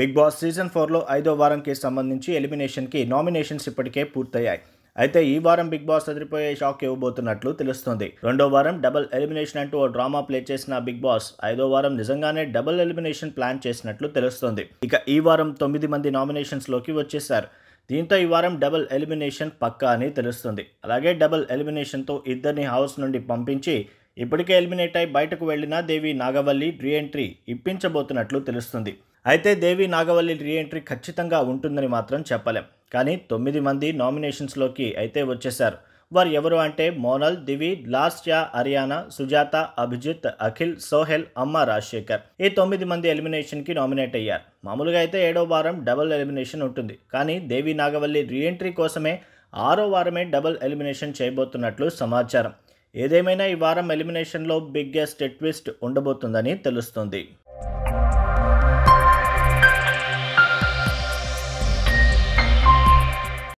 big boss season ఫోర్లో ఐదో వారంకి సంబంధించి ఎలిమినేషన్కి నామినేషన్స్ ఇప్పటికే పూర్తయ్యాయి అయితే ఈ వారం బిగ్ బాస్ అదిరిపోయే షాక్ ఇవ్వబోతున్నట్లు తెలుస్తుంది రెండో వారం డబుల్ ఎలిమినేషన్ అంటూ ఓ డ్రామా ప్లే చేసిన బిగ్ బాస్ ఐదో వారం నిజంగానే డబుల్ ఎలిమినేషన్ ప్లాన్ చేసినట్లు తెలుస్తుంది ఇక ఈ వారం తొమ్మిది మంది నామినేషన్స్లోకి వచ్చేశారు దీంతో ఈ వారం డబుల్ ఎలిమినేషన్ పక్కా అని తెలుస్తుంది అలాగే డబుల్ ఎలిమినేషన్తో ఇద్దరిని హౌస్ నుండి పంపించి ఇప్పటికే ఎలిమినేట్ అయి బయటకు వెళ్లిన దేవి నాగవల్లి రీఎంట్రీ ఇప్పించబోతున్నట్లు తెలుస్తుంది అయితే దేవి నాగవల్లి రీఎంట్రీ ఖచ్చితంగా ఉంటుందని మాత్రం చెప్పలేం కానీ తొమ్మిది మంది నామినేషన్స్లోకి అయితే వచ్చేశారు వారు ఎవరు అంటే మోనల్ దివి లాస్యా హర్యానా సుజాత అభిజిత్ అఖిల్ సోహెల్ అమ్మ రాజశేఖర్ ఈ తొమ్మిది మంది ఎలిమినేషన్కి నామినేట్ అయ్యారు మామూలుగా అయితే ఏడో వారం డబుల్ ఎలిమినేషన్ ఉంటుంది కానీ దేవి నాగవల్లి రీఎంట్రీ కోసమే ఆరో వారమే డబుల్ ఎలిమినేషన్ చేయబోతున్నట్లు సమాచారం ఏదేమైనా ఈ వారం ఎలిమినేషన్లో బిగ్గెస్ట్ ట్విస్ట్ ఉండబోతుందని తెలుస్తుంది